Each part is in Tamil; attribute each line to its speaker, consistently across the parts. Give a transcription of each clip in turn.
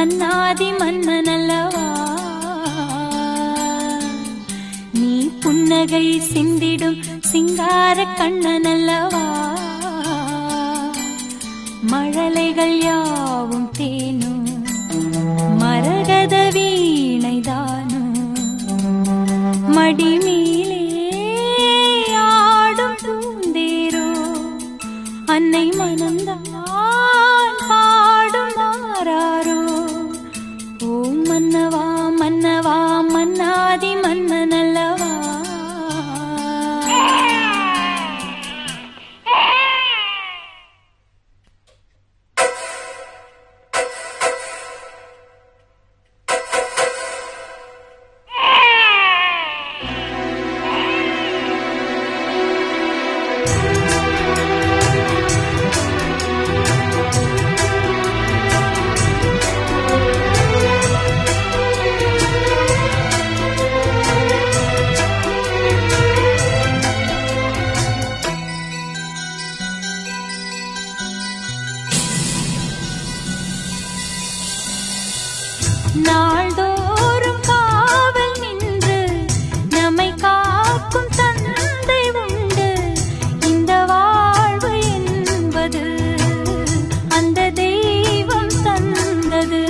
Speaker 1: மன்னாதி மன்னனல்லவா நீ புன்னகை சிந்திடும் சிங்கார கண்ணனல்லவா மழலைகள் யாவும் தேனும் மரகத வீணைதானும் மடிமீலே ஆடும் பூந்தேரோ அன்னை மனம்தான் பாடும் மாறாரோ ஓ மன்னவா மன்னவா மன்னாதி மன்னனல்லவா நாள்தோறும் காவல் நின்று நம்மை காக்கும் தந்தை உண்டு இந்த வாழ்வு என்பது அந்த தெய்வம் தந்தது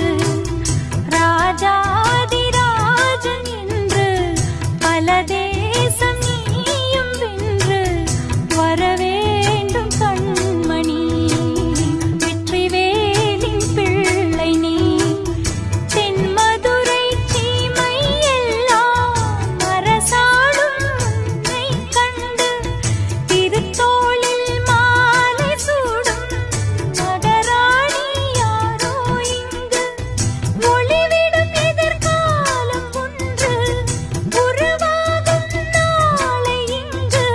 Speaker 1: ராஜாதிராஜன் என்று பல தேசம் நீயும் வென்று வர வேண்டும் கண்மணி வெற்றி வேலின் பிள்ளை நீ தென்மதுரை சீமை எல்லாம் அரசாடும் உன்னை கண்டு திருத்தோளில் மாலை சூடும் மகராணி யாரோ இங்கு ஒளிவிடும் எதிர்காலம் ஒன்று உருவாகும் நாளை இங்கு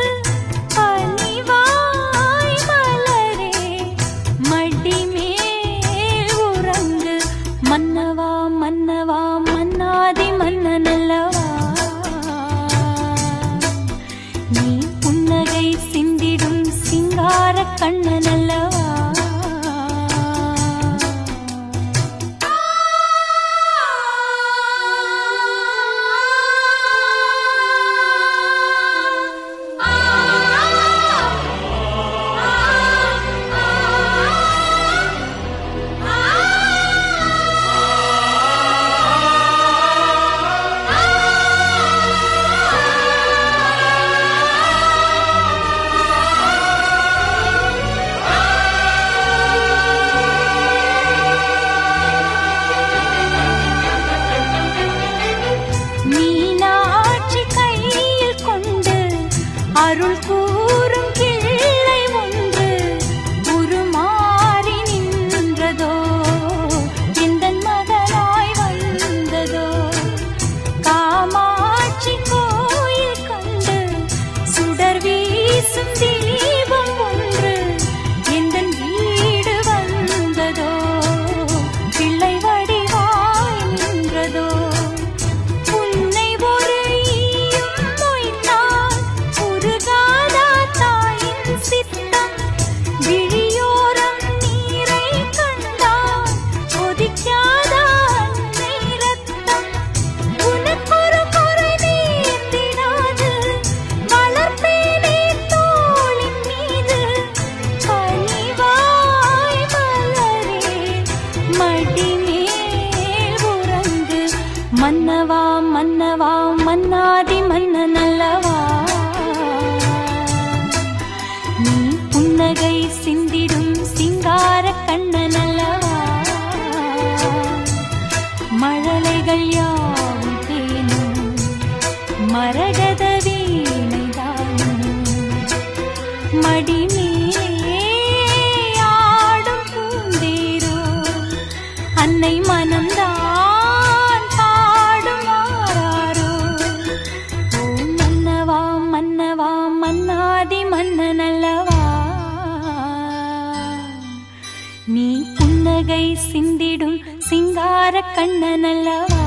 Speaker 1: பனிவாய் மலரே மடி மேல் உறங்கு மன்னவா மன்னவா மன்னாதி மன்னனல்லவா நீ புன்னகை சிந்திடும் சிங்கார கண்ணனல்லவா மீனாட்சி கையில் கொண்டு அருள் கூறும் கிள்ளை ஒன்று உருமாறி நின்றதோ எந்தன் மகனாய் வந்ததோ காமாட்சி கோயில் கண்டு சுடர் வீசும் தீபம் ஒன்று எந்தன் வீடு வந்ததோ பிள்ளை வடிவாய் நின்றதோ உன்னை ஒரு ஈயும் மொய்த்தால் உருகாதா தாயின் சித்தம் விழியோரம் நீரை கண்டால் கொதிக்காதா அன்னை ரத்தம் உனக்கொரு குறை நேர்ந்திடாது வளர்ப்பேனே தோளின் மீது பணிவாய் மலரே மடி மேல் உறங்கு மன்னவா மன்னவா மன்னாதி மன்னனல்லவா நீ புன்னகை சிந்திடும் சிங்கார கண்ணனல்லவா மழலைகள் யாவும் தேனும் மரகத வீணைதானும் மடிமேலே ஆடும் பூந்தேரோ அன்னை மனம்தான் பாடும் மாறாரோ ஓ மன்னவா மன்னவா மன்னாதி மன்னனல்லவா நீ புன்னகை சிந்திடும் சிங்கார கண்ணனல்லவா